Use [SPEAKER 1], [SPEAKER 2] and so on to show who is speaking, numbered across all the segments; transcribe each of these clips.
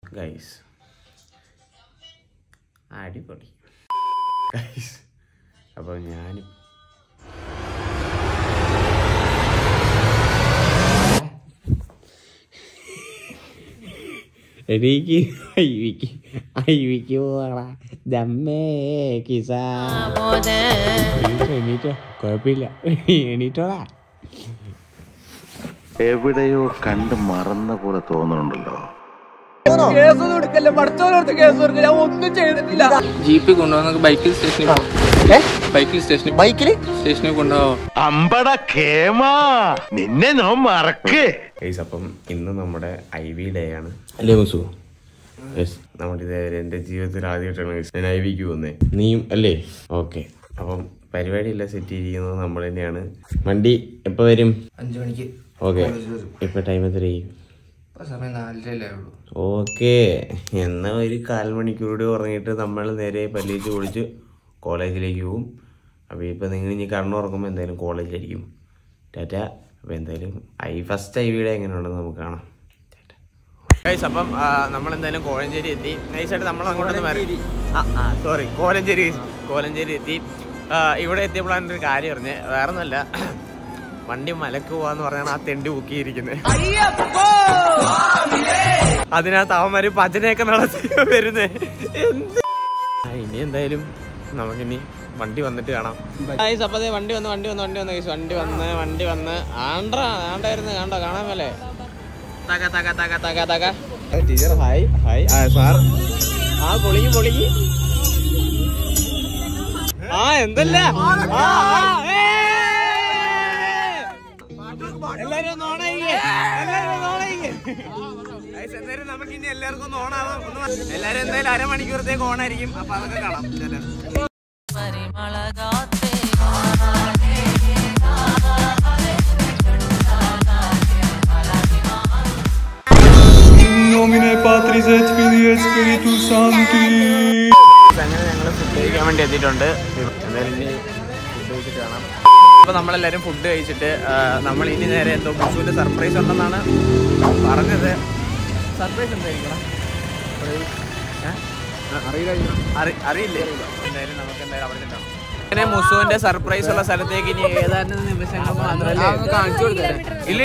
[SPEAKER 1] Guys അടിപൊളി guys അപ്പോൾ ഞാൻ എനിക്ക് ഐവിക്ക് ഐവിക്ക് പോകണ ദമ്മേ കിസ എണീറ്റോ കുഴപ്പമില്ല എണീറ്റോടാ
[SPEAKER 2] എവിടെയോ കണ്ട് മറന്ന പോലെ തോന്നുന്നുണ്ടല്ലോ
[SPEAKER 3] ജീപ്പിൽ കൊണ്ടുപോകുന്ന ബൈക്കിൽ സ്റ്റേഷനിൽ ബൈക്കിൽ സ്റ്റേഷനിൽ
[SPEAKER 4] ബൈക്കില്
[SPEAKER 3] സ്റ്റേഷനിൽ കൊണ്ടുപോകാം
[SPEAKER 2] അമ്പട കേമാ നിന്നെ നോ മറക്കേ
[SPEAKER 1] ഗൈസ് അപ്പം ഇന്ന് നമ്മുടെ ഐ വി ഡേ ആണ് അല്ലേ മുസു യെസ് നമ്മുടെ ഇത് എൻ്റെ ജീവിതത്തിൽ ആദ്യമായിട്ടാണ് guys ഞാൻ ഐ വിക്ക് പോകുന്നത് നീയും അല്ലേ ഓക്കെ അപ്പം പരിപാടിയെല്ലാം സെറ്റ് ചെയ്തിരിക്കുന്നത് നമ്മൾ തന്നെയാണ് വണ്ടി എപ്പോൾ വരും
[SPEAKER 3] അഞ്ചു മണിക്ക്
[SPEAKER 1] ഓക്കെ ഇപ്പം ടൈം എത്രയും
[SPEAKER 3] ഇപ്പൊ സമയം നാലരല്ലേ ഉള്ളൂ
[SPEAKER 1] ഓക്കെ എന്നാൽ ഒരു കാൽ മണിക്കൂർ ഉറങ്ങിയിട്ട് നമ്മൾ നേരെ പല്ലിച്ച് കുളിച്ച് കോളേജിലേക്ക് പോകും അപ്പോൾ ഇപ്പോൾ നിങ്ങൾ ഇനി കണ്ണുറങ്ങുമ്പോൾ എന്തായാലും കോളേജിലായിരിക്കും ടാറ്റ അപ്പോൾ എന്തായാലും ഐ ഫസ്റ്റ് ഐ വിയുടെ എങ്ങനെയുണ്ടെന്ന് നമുക്ക് കാണാം ഗൈസ് അപ്പം നമ്മൾ എന്തായാലും കോലഞ്ചേരി എത്തി നൈസായിട്ട് നമ്മൾ അങ്ങോട്ടൊന്ന് മാറി ആ ആ സോറി കോലഞ്ചേരി കോലഞ്ചേരി എത്തി ആ, ഇവിടെ എത്തിയപ്പോഴാണ് ഒരു കാര്യം പറഞ്ഞത് വേറെ ഒന്നുമല്ല വണ്ടി മലക്ക് പോവാന്ന് പറഞ്ഞാണ് ആ തെണ്ടി ബുക്കിയിരിക്കുന്നത് അതിനകത്ത് അവന്മാര് ഭജനയൊക്കെ നടത്തി വരുന്നേ എന്ത് ആ, ഇനി എന്തായാലും നമുക്കിനി വണ്ടി വന്നിട്ട് കാണാം ഗൈസ് അപ്പൊ ദേ വണ്ടി വന്ന് വണ്ടി വന്ന് വണ്ടി വന്ന് ഗൈസ് വണ്ടി വന്ന് വണ്ടി വന്ന് ആണ്ട്ര ആണ്ടായിരുന്നു കണ്ടോ കാണാൻ മേലെ തക തക തക തക തക ടീച്ചർ ഹായ് ഹായ് ആ സാർ ആ പൊളിക്ക് പൊളിക്ക് ആ എന്തല്ല ആ, ആ, ഏ. എല്ലാരും ഒന്ന് ഓണായിക്കേ എല്ലാരും ഒന്ന് ഓണായിക്കേ ഗൈസ്, എന്തായാലും നമുക്ക് ഇനി എല്ലാവർക്കും ഒന്ന് ഓണാവാം ഒന്ന് വ- എല്ലാരും എന്തായാലും അരമണിക്കൂറത്തേക്ക് ഓണായിരിക്കും അപ്പൊ അതൊക്കെ കാണാം ചേട്ടാ അങ്ങനെ ഞങ്ങൾ ഫുഡ് കഴിക്കാൻ വേണ്ടി എത്തിയിട്ടുണ്ട് എന്തായാലും ഇനി ഫുഡ് കഴിച്ചിട്ട് കാണാം അപ്പോൾ നമ്മളെല്ലാവരും ഫുഡ് കഴിച്ചിട്ട് ആ, നമ്മൾ ഇനി നേരെ എന്തോ ബുസുവിൻ്റെ സർപ്രൈസ് ഉണ്ടെന്നാണ് പറഞ്ഞത് സർപ്രൈസ് എന്തായിരിക്കണം അറി- അറിയില്ലേ എന്തായാലും നമുക്ക് എന്തായാലും അവിടെ നിന്നാണ് അങ്ങനെ മുസുവിന്റെ സർപ്രൈസ് ഉള്ള സ്ഥലത്തേക്ക് ഇനി ഏതാനും നിമിഷങ്ങൾ മാത്രമല്ലേ കാണിച്ചു കൊടുത്തേ ഇല്ല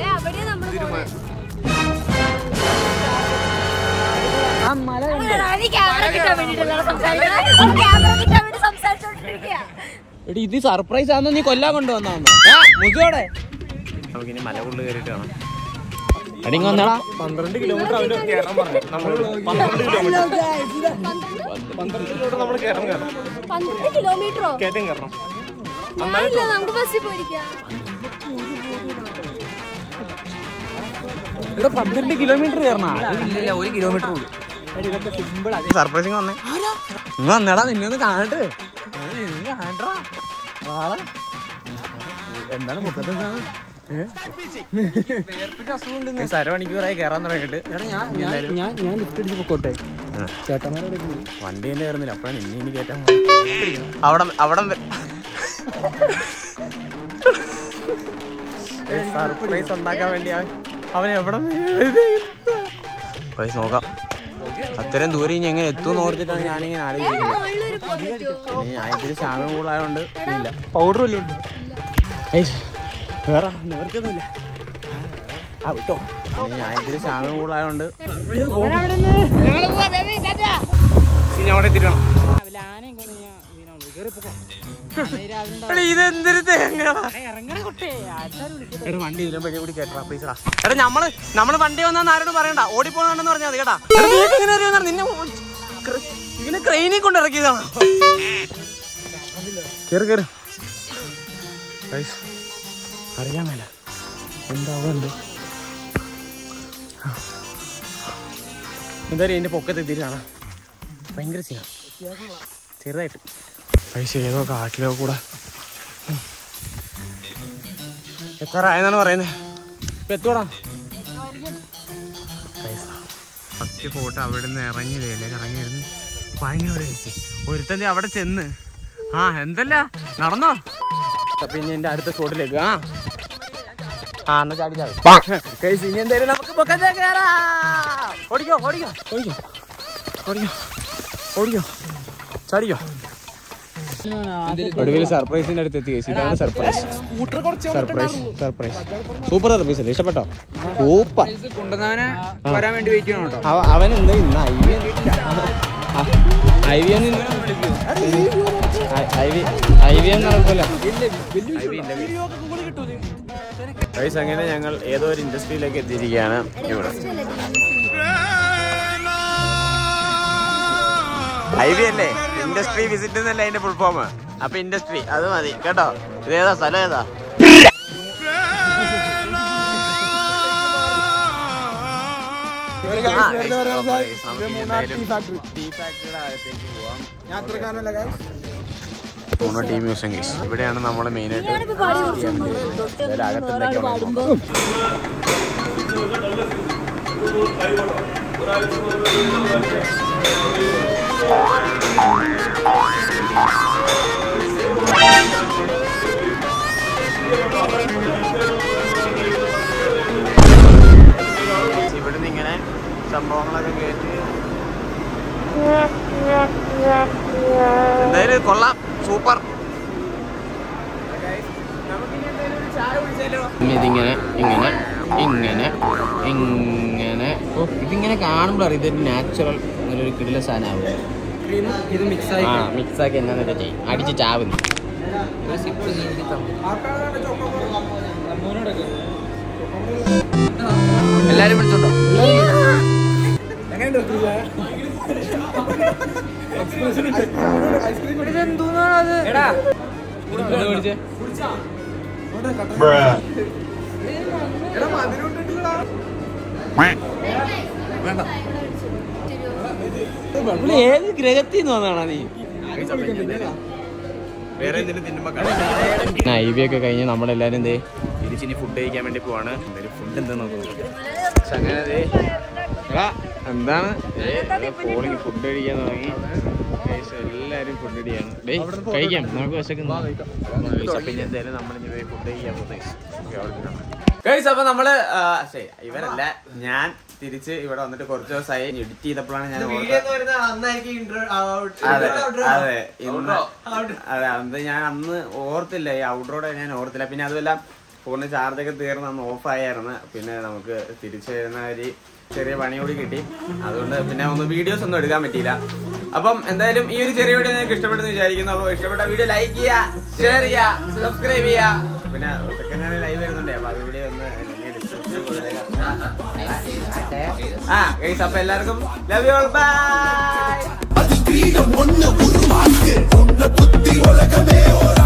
[SPEAKER 1] എടി ഇത് സർപ്രൈസ് ആണെന്ന് നീ കൊല്ലാൻ കൊണ്ടുവന്നാണോ മുജോടെ നമുക്കിനി മലകുള്ളു കയറിയിട്ട് കാണാം അടിങ്ങ വന്നടാ പന്ത്രണ്ട് കിലോമീറ്റർ അവര് കയറാൻ പറഞ്ഞു നമ്മളോട് പന്ത്രണ്ട് കിലോമീറ്റർ പന്ത്രണ്ട് കിലോമീറ്റർ നമ്മൾ കയറാൻ കയറണം
[SPEAKER 5] പന്ത്രണ്ട് കിലോമീറ്ററോ
[SPEAKER 1] കയറ്റം കയറണം
[SPEAKER 5] ഞാനില്ല നമുക്ക് ബസ്സിൽ പോയിരിക്കാം
[SPEAKER 1] ഇവിടെ പന്ത്രണ്ട് കിലോമീറ്റർ കയറണ
[SPEAKER 3] ഇല്ല ഒരു കിലോമീറ്റർ ഉള്ളൂ
[SPEAKER 1] സർപ്രൈസിങ് വന്നേ ഇങ്ങ് വന്നടാ നിന്നെ ഒന്ന് കാണട്ടെ എന്താണ് മുഖത്ത് അരമണിക്കൂറായി കയറാൻ തുടങ്ങിയിട്ട്
[SPEAKER 3] ഞാൻ ഞാൻ ലിഫ്റ്റ് അടിച്ച് പൊക്കോട്ടെ ചേട്ടന്മാരോട്
[SPEAKER 1] വണ്ടി തന്നെ കയറുന്നില്ല അപ്പോഴാണ് ഇനി ഇനി കയറ്റാൻ അവിടെ അവിടെ സർപ്രൈസ് ഉണ്ടാക്കാൻ വേണ്ടി അവൻ അവൻ എവിടെ പൈസ നോക്കാം അത്രയും ദൂരം ഇനി എങ്ങനെ എത്തുമെന്ന് ഓർത്തിട്ടാണ് ഞാനിങ്ങനെ ആലോചിക്കുന്നത്
[SPEAKER 5] മുകളിലൊരു പോകാൻ പറ്റുമോ
[SPEAKER 1] ഇനി ഞാൻ ഇതിൽ ശാമം കൂടായോണ്ട് ഇല്ല
[SPEAKER 3] പൗഡർ വല്ലതും ഉണ്ട്
[SPEAKER 1] വേറെ നിവർക്കൊന്നുമില്ല ആ വിട്ടോ ഇനി ഞാൻ ഇതിൽ ശാമം കൂടായോണ്ട് ഇനി അവിടെ എത്തിക്കണം ഇതെന്തൊരു തേങ്ങടാ എടാ വണ്ടി ഇതിലും വഴി കൂടി കേട്ടാ പ്ലീസടാ എടാ നമ്മള് നമ്മള് വണ്ടി വന്നാന്ന് ആരോടും പറയണ്ട ഓടിപ്പോണെന്ന് പറഞ്ഞാൽ മതി കേട്ടാ എടാ, നീയൊക്കെ ഇങ്ങനെ അറിയാവുന്ന നിന്നെ ഓ- ക്ര- ഇവനെ ക്രെയിനിൽ കൊണ്ട് ഇറക്കിയതാണ് കേറ് കേറ് ഗൈസ്, അറിയാൻ മേല എന്താ അവിടെ ഉണ്ട് എന്തായാലും ഇതിന്റെ പൊക്കത്ത് എത്തിയിട്ടാണ് ഭയങ്കര സീന ചെറുതായിട്ട് പൈസ ഏതോ കാട്ടിലോ കൂടെ ഉം. എത്ര ആയെന്നാണ് പറയുന്നത് ഇപ്പൊ എത്തോടാ ഫസ്റ്റ് ഫോട്ടോ അവിടെ നിന്ന് ഇറങ്ങി വേലയിൽ ഇറങ്ങി വരുന്നു ഭയങ്കര ഒരു രസം. ഒരുത്തന്റെ അവിടെ ചെന്ന് ആ എന്തല്ല നടന്നോ പിന്നെ എന്റെ അടുത്ത സ്പോട്ടിലേക്ക് ആ ആ എന്നാ ചാടി ചാടി. Guys, ഇനി എന്തായാലും നമുക്ക് പൊക്കത്തെ കയറാം
[SPEAKER 4] ഓടിക്കോ ഓടിക്കോ ഓടിക്കോ ഓടിക്കോ ഓടിക്കോ ചാടിക്കോ ഒടുവിൽ സർപ്രൈസിന്റെ അടുത്ത് എത്തി guys. ഇതാണ് surprise surprise surprise super surprise അല്ലേ ഇഷ്ടപ്പെട്ടോ സൂപ്പർ
[SPEAKER 3] കൊണ്ടുവന്നവനെ വരാൻ വേണ്ടി വെയിറ്റ് ചെയ്യണം കേട്ടോ
[SPEAKER 4] അവൻ എന്താ ഇന്ന് I V I V I V I V എന്ന് നടക്കൂല
[SPEAKER 1] ഗൈസ് അങ്ങനെ ഞങ്ങൾ ഏതോ ഒരു ഇൻഡസ്ട്രിയിലേക്ക് എത്തിയിരിക്കുകയാണ് ഇവിടെ ഐ വി അല്ലേ ഇൻഡസ്ട്രി വിസിറ്റ് എന്നല്ലേ അതിന്റെ ഫുൾ ഫോം അപ്പൊ ഇൻഡസ്ട്രി അത് മതി കേട്ടോ ഇതേതാ സ്ഥലം ഏതാ ആ, guys, അപ്പൊ guys, നമുക്ക് ഇനി എന്തായാലും ടീ ഫാക്ടറിയുടെ അകത്തേക്ക് പോവാം മൂന്ന് ടീം മ്യൂസിയം ഗൈസ് ഇവിടെയാണ് നമ്മൾ മെയിൻ ആയിട്ട്
[SPEAKER 5] ഞാനിപ്പോ പാടി കുറിച്ചൊന്നും
[SPEAKER 1] എന്തായാലും അകത്തുനിന്നൊക്കെ
[SPEAKER 5] പാടുമ്പോ
[SPEAKER 1] ഇവിടുന്ന് ഇങ്ങനെ സംഭവങ്ങളൊക്കെ കേട്ട് എന്തായാലും കൊള്ളാം സൂപ്പർ
[SPEAKER 4] ഇതിങ്ങനെ ഇങ്ങനെ ഇങ്ങനെ ഇങ്ങനെ ഓ ഇതിങ്ങനെ കാണുമ്പോൾ അറിയാം ഇതൊരു നാച്ചുറൽ ഇങ്ങനെ ഒരു കിടില സാധനമാവും
[SPEAKER 3] ഇത് മിക്സ് ആയി
[SPEAKER 4] ആ മിക്സ് ആക്കി എന്നാന്നൊക്കെ ചെയ്യും അടിച്ച് ചാവുന്നു
[SPEAKER 3] സിപ്പ് നീന്തി തന്നു എല്ലാരും വിളിച്ചോണ്ടോ എടാ
[SPEAKER 4] ഏത് ഗ്രഹത്തിൽ നിന്ന് വന്നാണോ നീ
[SPEAKER 1] വേറെ എന്തെങ്കിലും തിന്നുമ്പോ
[SPEAKER 4] ഐ വി ഒക്കെ കഴിഞ്ഞ് നമ്മളെല്ലാരും എന്തേ
[SPEAKER 1] തിരിച്ചിനി ഫുഡ് കഴിക്കാൻ വേണ്ടി പോവാണ് എന്തായാലും ഫുഡ് എന്താ നോക്കുന്നത്
[SPEAKER 4] അങ്ങനെ ദേ, എടാ, എന്താണ് ഫോണിൽ ഫുഡ് കഴിക്കാൻ തുടങ്ങി Guys, എല്ലാരും ഫുഡ് അടിയാണ് ഡേയ് കഴിക്കാം നമുക്ക് വിശക്കുന്നു
[SPEAKER 1] പിന്നെ എന്തായാലും നമ്മൾ ഇനി ഫുഡ് കഴിക്കാൻ പോകുന്നത് ഗൈസ് അപ്പൊ നമ്മള് ആ, ശ്ശെ, ഇവരല്ല ഞാൻ തിരിച്ച് ഇവിടെ വന്നിട്ട് കുറച്ച് ദിവസമായി എഡിറ്റ് ചെയ്തപ്പോഴാണ് ഞാൻ ഓർത്തത് അതെ അതെ ഇന്ന് അതെ അത് ഞാൻ അന്ന് ഓർത്തില്ല ഈ ഔട്ട്റോഡ് ഞാൻ ഓർത്തില്ല പിന്നെ അതുമല്ല ഫോണിന് ചാർജൊക്കെ തീർന്ന് അന്ന് ഓഫ് ആയിരുന്നു പിന്നെ നമുക്ക് തിരിച്ചു വരുന്ന ഒരു ചെറിയ പണി കൂടി കിട്ടി അതുകൊണ്ട് പിന്നെ ഒന്ന് വീഡിയോസ് ഒന്നും എടുക്കാൻ പറ്റിയില്ല അപ്പം എന്തായാലും ഈ ഒരു ചെറിയ വീഡിയോ നിങ്ങൾക്ക് ഇഷ്ടപ്പെട്ടെന്ന് വിചാരിക്കുന്നു അപ്പോൾ ഇഷ്ടപ്പെട്ട വീഡിയോ ലൈക്ക് ചെയ്യുക ഷെയർ ചെയ്യുക സബ്സ്ക്രൈബ് ചെയ്യുക പിന്നെ സെക്കൻഡ് ഹാൻഡ് ലൈവ് വരുന്നുണ്ടേ അപ്പൊ അത് വീഡിയോ ഒന്ന് ഡിസ്ക്രിപ്ഷനിൽ കൊടുത്തേക്കാം ആ ഗൈസ് അപ്പൊ എല്ലാവർക്കും ലവ് യു ഓൾ ബൈ
[SPEAKER 6] அது வீரம் ஒண்ணு உருவாக்கு உன்னை புத்தி உலகமே ஒரு